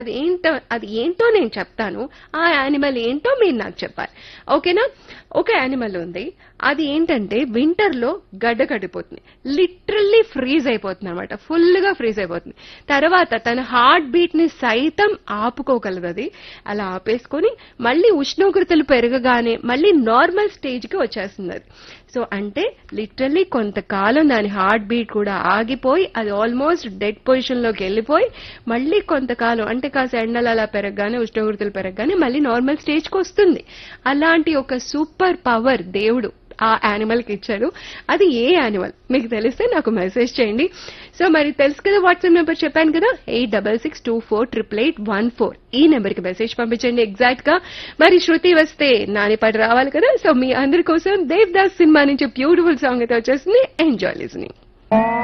అది ఏంటో అది ఏంటో నేను చెప్తాను ఆ యానిమల్ ఏంటో మీరు నాకు చెప్పాలి ఓకేనా ఒక యానిమల్ ఉంది అది ఏంటంటే వింటర్ లో గడ్డ కట్టిపోతుంది లిటరల్లీ ఫ్రీజ్ అయిపోతుంది అనమాట ఫుల్ గా ఫ్రీజ్ అయిపోతుంది తర్వాత తన హార్ట్ బీట్ ని సైతం ఆపుకోగలదు అది అలా ఆపేసుకొని మళ్ళీ ఉష్ణోగ్రతలు పెరగగానే మళ్ళీ నార్మల్ స్టేజ్ కి వచ్చేస్తుంది అది సో అంటే లిటరల్లీ కొంతకాలం దాని హార్ట్ బీట్ కూడా ఆగిపోయి అది ఆల్మోస్ట్ డెడ్ పొజిషన్ లోకి వెళ్ళిపోయి మళ్ళీ కొంతకాలం అంటే కాస్త ఎండలు అలా పెరగగానే ఉష్ణోగ్రతలు పెరగగానే మళ్ళీ నార్మల్ స్టేజ్ కి వస్తుంది అలాంటి ఒక సూపర్ పవర్ దేవుడు ఆ యానిమల్ కి ఇచ్చాడు అది ఏ యానిమల్ మీకు తెలిస్తే నాకు మెసేజ్ చేయండి సో మరి తెలుసు కదా వాట్సాప్ నెంబర్ చెప్పాను కదా eight double six two four triple eight one four ఈ నెంబర్ కి మెసేజ్ పంపించండి ఎగ్జాక్ట్ గా మరి శృతి వస్తే నానిపాటి రావాలి కదా సో మీ అందరి కోసం దేవ్ దాస్ సినిమా నుంచి బ్యూటిఫుల్ సాంగ్ అయితే వచ్చేసింది ఎంజాయ్ లిజనింగ్